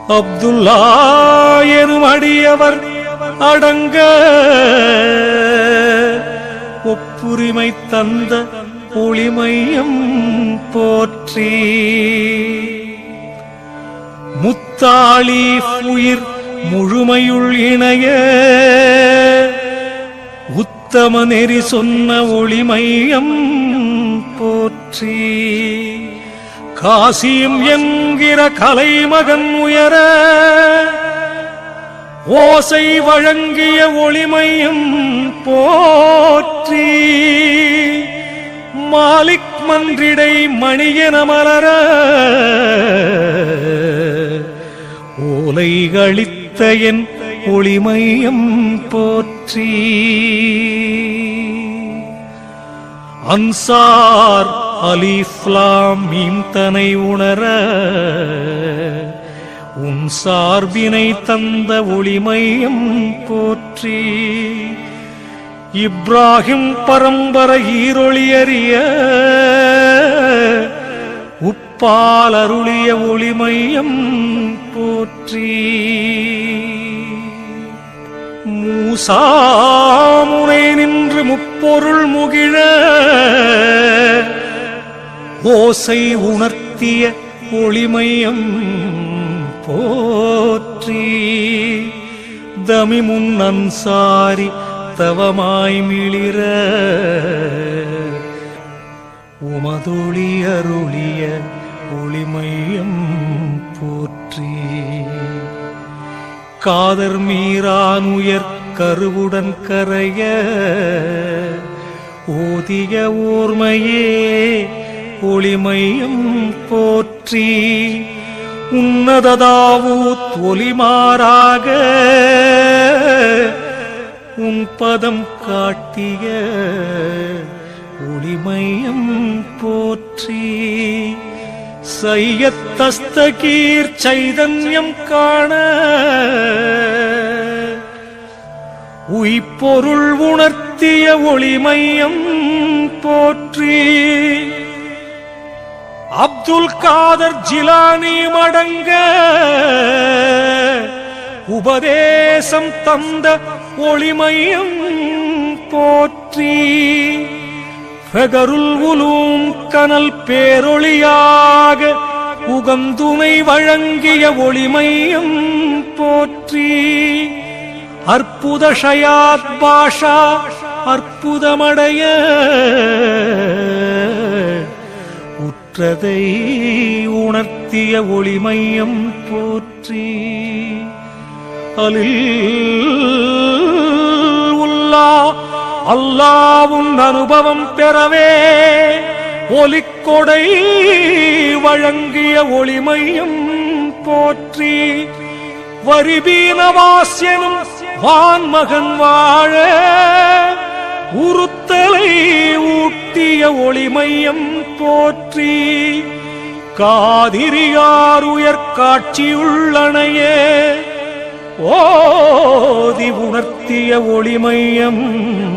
அப்துல்லா எனும் அடியவர் அடங்க ஒப்புரிமை தந்த ஒளிமையம் போற்றி முத்தாளி உயிர் முழுமையுள் இணைய உத்தம நெறி சொன்ன ஒளிமையம் போற்றி காசியம் என்கிற கலைமகன் உயர ஓசை வழங்கிய ஒளிமையும் போற்றி மாலிக் மன்றிடை மணியன மலர ஓலைகளித்த என் ஒளிமையம் போற்றி அன்சார் அலிஃப்லாம் மீம் தனை உணர உன் சார்பினை தந்த ஒளிமையம் போற்றி இப்ராஹிம் பரம்பரை ஈரொளியறிய உப்பால் அருளிய ஒளிமையம் போற்றி மூசாமுனை நின்று முப்பொருள் முகிழ ஓசை உணர்த்திய ஒளிமையம் போற்றி தமி முன் அன்சாரி தவமாய் மிளிர உமதொளி அருளிய ஒளிமையம் போற்றி காதர் மீறான் உயர் கருவுடன் கரைய ஓதிய ஓர்மையே ஒளிமையம் போற்றி உன்னததாவூத் ஒலிமாறாக உன் பதம் காட்டிய ஒளிமையம் போற்றி சையத்தஸ்தகீர் சைதன்யம் காண உய்பொருள் உணர்த்திய ஒளிமையம் போற்றி அப்துல் காதர் ஜிலானி மடங்க உபதேசம் தந்த ஒளிமையம் போற்றி ஃபெகருல் உலூம் கனல் பேரொளியாக உகந்துணை வழங்கிய ஒளிமையம் போற்றி அற்புத ஷயாத் பாஷா அற்புதமடைய உற்றதை உணர்த்திய ஒளிமையம் போற்றி அலில் உல்லா அல்லாவும் அனுபவம் பெறவே ஒலிக்கொடை வழங்கிய ஒளிமையும் போற்றி வரிபீனவாசியனும் வான்மகன் வாழ உறுத்தலை ஊட்டிய ஒளிமையம் போற்றி காதிரியார் உயர் காட்சியுள்ளணைய ஓதி உணர்த்திய ஒளிமையம்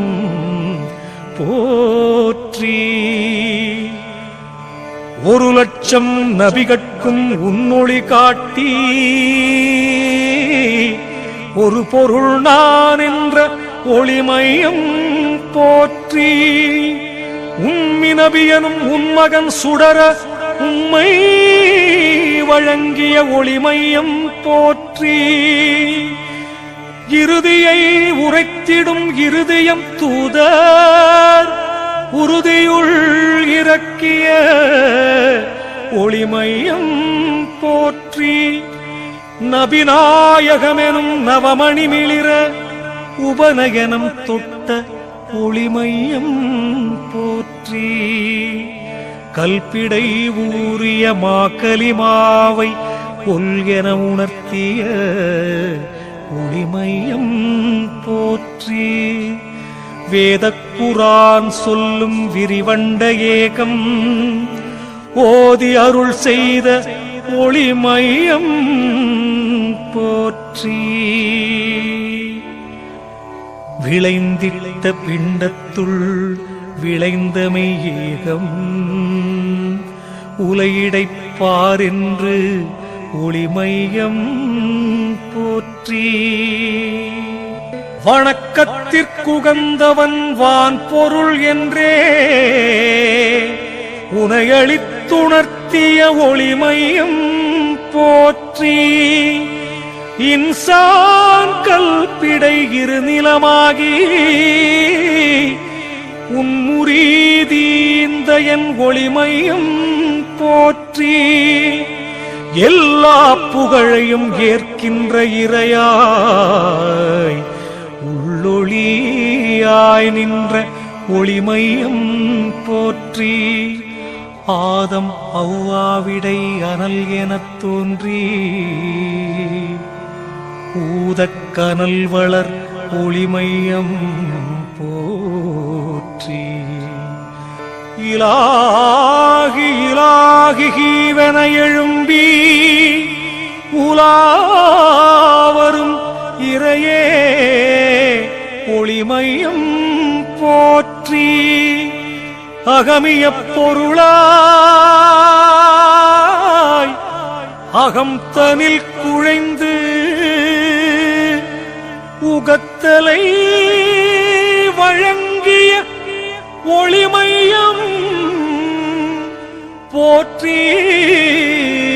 போற்றி ஒரு லட்சம் நபிகட்கும் உன்னொளி காட்டி ஒரு பொருள் நான் என்ற ஒளிமையம் போற்றி உம்மி நபியனும் உன்மகன் சுடர உம்மை வழங்கிய ஒளிமையம் போற்றி இறுதியை உரைத்திடும் இருதயம் தூதர் உறுதியுள் இறக்கிய ஒளிமையம் போற்றி நபிநாயகமெனும் நவமணி மிளிர உபநயனம் தொட்ட ஒளிமையம் போற்றி கல்பிடை ஊறிய மாக்கலிமாவை ஒல்கென உணர்த்திய ஒளிமையம் போற்றி வேதக்குரான் சொல்லும் விரிவண்ட ஏகம் ஓதி அருள் செய்த ஒளிமையம் போற்றி விளைந்திட்ட பிண்டத்துள் விளைந்தமை ஏகம் உலையிடைப்பார் என்று ஒளிமையம் போற்றி வணக்கத்திற்குகந்தவன் வான் பொருள் என்றே உனையளித்துணர்த்திய ஒளிமையம் போற்றி இன்சான் கல்பிடை இருநிலமாகி உன் முரீதீந்த என் ஒளிமையும் போற்றி எல்லா புகழையும் ஏற்கின்ற இறையாய் உள்ளொளியாய் நின்ற ஒளிமையும் போற்றி ஆதம் அவ்வாவிடை அனல் எனத் தோன்றி ஊதக்கனல் வளர் ஒளிமையம் போற்றி இலாகி இலாகி கீவன எழும்பி உலாவரும் இறையே ஒளிமையம் போற்றி அகமிய பொருளாய் அகம் தனில் குழைந்து உகத்தலை வழங்கிய ஒளிமையம் போற்றி